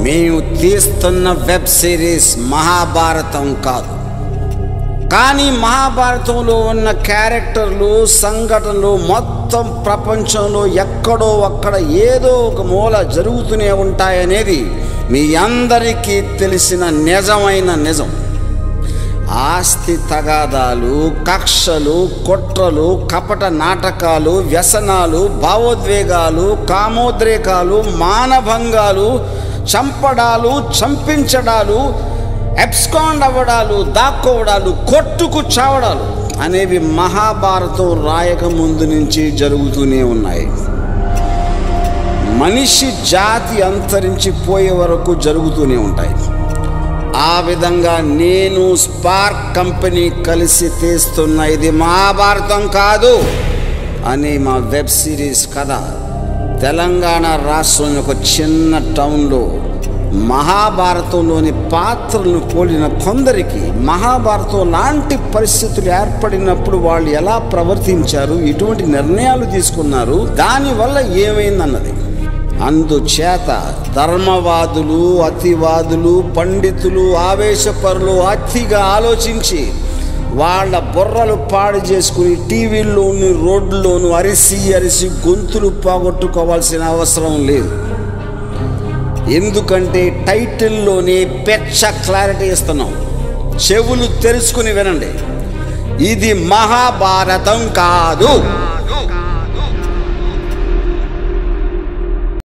మేము తీస్తున్న web series Mahabharatam కాదు కానీ మహాభారతంలో ఉన్న క్యారెక్టర్లు సంఘటనలు మొత్తం ప్రపంచంలో ఎక్కడో అక్కడ ఏదో ఒక మూల జరుగుతూనే ఉంటాయనేది మీ అందరికీ తెలిసిన నిజమైన నిజం ఆస్తి తగాదాలు కక్షలు కుట్రలు కపట నాటకాలు వ్యసనాలు భావోద్వేగాలు కామోద్రేకాలు మానభంగాలు చంపడాలు చంపించడాలు ఎబ్స్కాండ్ అవ్వడాలు దాక్కోవడాలు కొట్టుకు చావడాలు అనేవి మహాభారతం రాయక ముందు నుంచి జరుగుతూనే ఉన్నాయి మనిషి జాతి అంతరించిపోయే వరకు జరుగుతూనే ఉంటాయి ఆ విధంగా నేను స్పార్క్ కంపెనీ కలిసి తీస్తున్న ఇది మహాభారతం కాదు అని మా వెబ్ సిరీస్ కథ తెలంగాణ రాష్ట్రంలోని ఒక చిన్న టౌన్లో మహాభారతంలోని పాత్రలను పోలిన కొందరికి మహాభారతం లాంటి పరిస్థితులు ఏర్పడినప్పుడు వాళ్ళు ఎలా ప్రవర్తించారు ఎటువంటి నిర్ణయాలు తీసుకున్నారు దానివల్ల ఏమైందన్నది అందుచేత ధర్మవాదులు అతివాదులు పండితులు ఆవేశపరులు అతిగా ఆలోచించి వాళ్ళ బుర్రలు పాడు చేసుకుని టీవీల్లోను రోడ్లోను అరిసి అరిసి గొంతులు పోగొట్టుకోవాల్సిన అవసరం లేదు ఎందుకంటే టైటిల్లోనే పెచ్చ క్లారిటీ ఇస్తున్నాం చెవులు తెరుచుకుని వినండి ఇది మహాభారతం కాదు